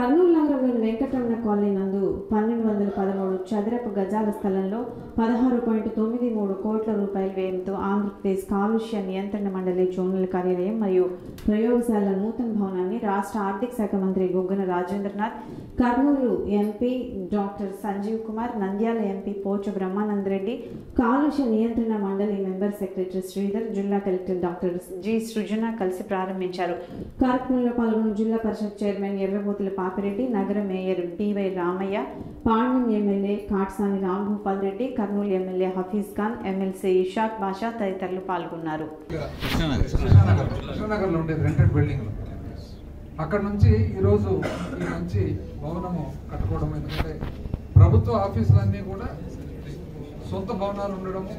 కర్నూలు నగరంలోని వెంకటరమణ కాలనీ నందు పన్నెండు వందల పదమూడు చదరపు గజాల స్థలంలో పదహారు పాయింట్ తొమ్మిది మూడు కోట్ల రూపాయల వ్యయంతో ఆంధ్రప్రదేశ్ కాలుష్య నియంత్రణ మండలి జోనల్ కార్యాలయం మరియు ప్రయోగశాల నూతన భవనాన్ని రాష్ట్ర ఆర్థిక శాఖ మంత్రి Guggana Rajendranath Kurnool MP doctor Sanjeev Kumar Nandyal MP Pocha Brahmanand Reddy కాలుష్య నియంత్రణ మండలి మెంబర్ సెక్రటరీ శ్రీధర్ జిల్లా కలెక్టర్ డాక్టర్ జి సృజన కలిసి ప్రారంభించారు కార్యక్రమంలో పాల్గొన్న జిల్లా పరిషత్ చైర్మన్ ఎర్రబోతుల పాపిరెడ్డి నగర mayor D Y Ramaiah Pandyam MLA Katsani Rambhupal Reddy Kurnool MLA Hafeez Khan MLC Ishaq Basha తదితరులు పాల్గొన్నారు కృష్ణానగర్ కృష్ణానగర్లో ఉండేది రెంటెడ్ బిల్డింగ్ అక్కడ నుంచి ఈరోజు ఈ మంచి భవనము కట్టుకోవడం ఎందుకంటే ప్రభుత్వ ఆఫీసులన్నీ కూడా సొంత భవనాలు ఉండడము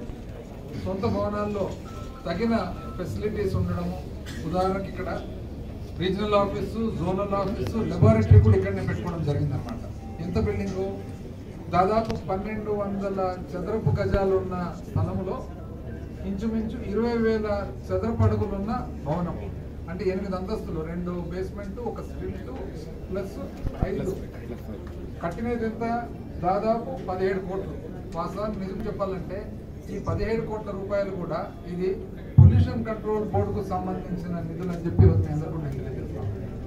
సొంత భవనాల్లో తగిన ఫెసిలిటీస్ ఉండడము ఉదాహరణకి ఇక్కడ regional office zonal office laboratory కూడా ఇక్కడనే పెట్టుకోవడం జరిగిందనమాట ఎంత బిల్డింగు దాదాపు పన్నెండు వందల చదరపు గజాలు ఉన్న స్థలంలో ఇంచుమించు ఇరవై వేల చదరపు అడుగులు ఉన్న భవనం అంటే ఎనిమిది అంతస్తులు రెండు బేస్మెంట్ ఒక స్ట్రీట్ ప్లస్ ఐదు కట్టినది ఎంత దాదాపు పదిహేడు కోట్లు వాస్తవానికి నిజం చెప్పాలంటే ఈ పదిహేడు కోట్ల రూపాయలు కూడా ఇది పొల్యూషన్ కంట్రోల్ బోర్డుకు సంబంధించిన నిధులు అని చెప్పి మీ అందరూ కూడా నేను తెలియజేస్తాను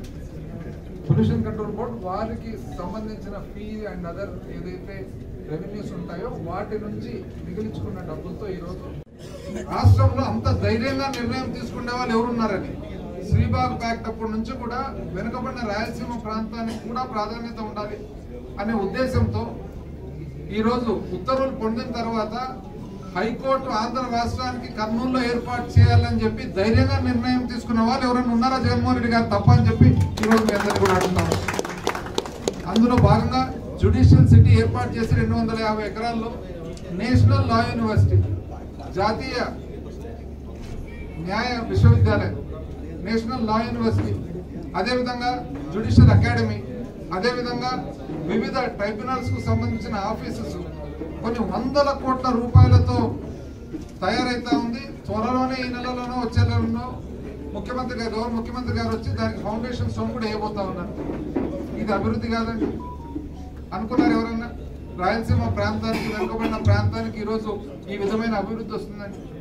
పొల్యూషన్ కంట్రోల్ బోర్డ్ వారికి సంబంధించిన ఫీ అండ్ అదర్ ఏదైతే రెవెన్యూస్ ఉంటాయో వాటి నుంచి మిగిలించుకున్న డబ్బులతో ఈరోజు రాష్ట్రంలో అంత ధైర్యంగా నిర్ణయం తీసుకునే వాళ్ళు ఎవరున్నారని శ్రీబాగ్ ప్యాక్ట్ అప్పటి నుంచి కూడా వెనుకబడిన రాయలసీమ ప్రాంతానికి కూడా ప్రాధాన్యత ఉండాలి అనే ఉద్దేశంతో ఈరోజు ఉత్తర్వులు పొందిన తర్వాత హైకోర్టు ఆంధ్ర రాష్ట్రానికి కర్నూలులో ఏర్పాటు చేయాలని చెప్పి ధైర్యంగా నిర్ణయం తీసుకున్న వాళ్ళు ఎవరైనా ఉన్నారా జగన్మోహన్ రెడ్డి గారు తప్ప అని చెప్పి ఈరోజు మీ అందరికీ కూడా అడుగుతాము అందులో భాగంగా జ్యుడిషియల్ సిటీ ఏర్పాటు చేసి రెండు వందల యాభై ఎకరాల్లో నేషనల్ లా యూనివర్సిటీ జాతీయ న్యాయ విశ్వవిద్యాలయం నేషనల్ లా యూనివర్సిటీ అదేవిధంగా జ్యుడిషియల్ అకాడమీ అదేవిధంగా వివిధ ట్రైబ్యునల్స్ కు సంబంధించిన ఆఫీసెస్ కొన్ని వందల కోట్ల రూపాయలతో తయారైతా ఉంది త్వరలోనే ఈ నెలలోనో వచ్చే నెలలో ముఖ్యమంత్రి గారు గౌరవ ముఖ్యమంత్రి గారు వచ్చి దానికి ఫౌండేషన్ స్టోన్ కూడా వేయబోతా ఉన్నారు ఇది అభివృద్ధి కాదండి అనుకున్నారు ఎవరన్నా రాయలసీమ ప్రాంతానికి వెనుకబడిన ప్రాంతానికి ఈరోజు ఈ విధమైన అభివృద్ధి వస్తుందండి